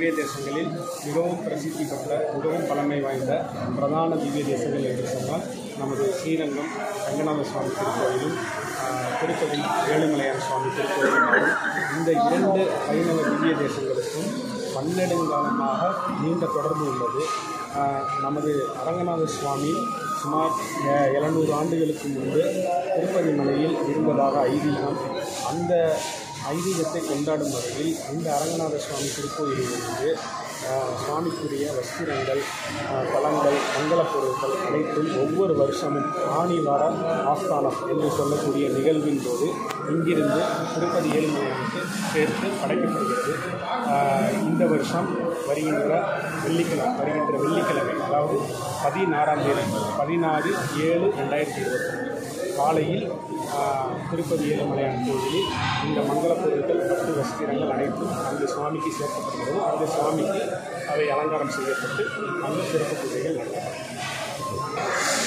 திவ்ய தேசங்களில் மிகவும் பிரசித்தி பெற்ற மிகவும் பழமை வாய்ந்த பிரதான திவ்ய தேசங்கள் என்று சொன்னால் நமது ஸ்ரீரங்கம் ரங்கநாத சுவாமி திருக்கோயிலும் ஆஹ், திருப்பதி ஏழுமலையான் சுவாமி திருக்கோயிலும் ஆகும். இந்த இரண்டு வைணவ திவ்ய தேசங்களுக்கும் பன்னெடுங்காலமாக நீண்ட தொடர்பு உள்ளது ஆஹ், நமது அரங்கநாத சுவாமி சுமார் எ- எழுநூறு ஆண்டுகளுக்கு முன்பு திருப்பதி மலையில் இருந்ததாக ஐதீகம் அந்த ஐதீகத்தை கொண்டாடும் வகையில் இந்த அரங்கநாத சுவாமி திருக்கோயிலிலிருந்து ஆஹ், சுவாமிக்குரிய வஸ்திரங்கள் ஆஹ், பழங்கள் மங்களப் பொருட்கள் அனைத்தும் ஒவ்வொரு வருஷமும் ஆணி வார ஆஸ்தானம் என்று சொல்லக்கூடிய நிகழ்வின் போது இங்கிருந்து திருப்பதி ஏழுமலையானுக்கு சேர்த்து படைக்கப்படுகிறது ஆஹ், இந்த வருஷம் வருகின்ற வெள்ளிக்கிழமை வருகின்ற வெள்ளிக்கிழமை அதாவது பதினாறாம் தேதி பதினாறு ஏழு ரெண்டாயிரத்தி இருபத்தி காலையில் ஆஹ், திருப்பதி ஏழுமலையான் கோவிலில் இந்த மங்களப் பொருட்கள் பட்டு வஸ்திரங்கள் அனைத்தும் அந்த சுவாமிக்கு சேர்க்கப்படுகிறது அந்த சுவாமிக்கு அவை அலங்காரம் செய்யப்பட்டு அந்த சிறப்பு பூஜைகள் நடத்தப்படும்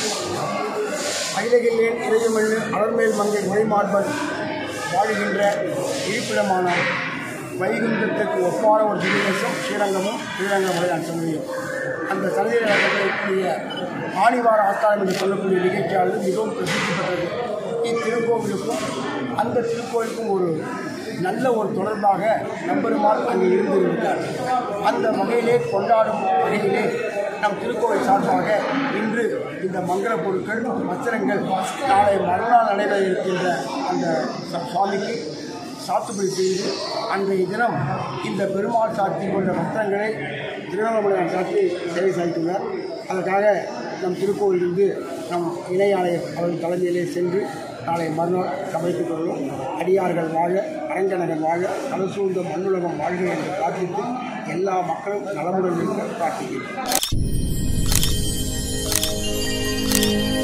அகிலகில்லேன் இறையுமண்ணு அலர்மேல் மங்கை உரைமார்பன் வாழுகின்ற இருப்பிடமான வைகுண்டத்துக்கு ஒப்பான ஒரு திவ்யதேசம் ஸ்ரீரங்கமும் ஸ்ரீரங்கமுடையான் சமயம் அந்த சந்தையில் நடக்கக்கூடிய ஆணிவார ஆஸ்தானம் என்று சொல்லக்கூடிய நிகழ்ச்சியானது மிகவும் பிரசித்தி பெற்றது இத்திருக்கோவிலுக்கும் அந்த திருக்கோவிலுக்கும் ஒரு நல்ல ஒரு தொடர்பாக நம்பெருமாள் அங்கே இருந்து இருந்தார் அந்த வகையிலே கொண்டாடும் வகையிலே நம் திருக்கோவில் சார்பாக இன்று இந்த மங்கள பொருட்கள் வஸ்திரங்கள் நாளை மறுநாள் நடைபெற இருக்கின்ற அந்த ச- சுவாமிக்கு சாத்துப்படி செய்து அன்றைய தினம் இந்த பெருமாள் சாத்தி கொண்ட வஸ்திரங்களை திருவண்ணாமலையார் சாத்தி சேவை சாய்த்துள்ளார் அதற்காக நம் திருக்கோவிலிருந்து நம் இணை ஆணையர் அவர்கள் தலைமையிலே சென்று நாளை மறுநாள் சமைத்துக் கொள்ளும் அடியார்கள் வாழ அரங்கநகர் வாழ கடல் சூழ்ந்த மண்ணுலகம் வாழ்க என்று பிரார்த்தித்து எல்லா மக்களும் நலமுடன் இருக்க பிரார்த்திக்கிறேன்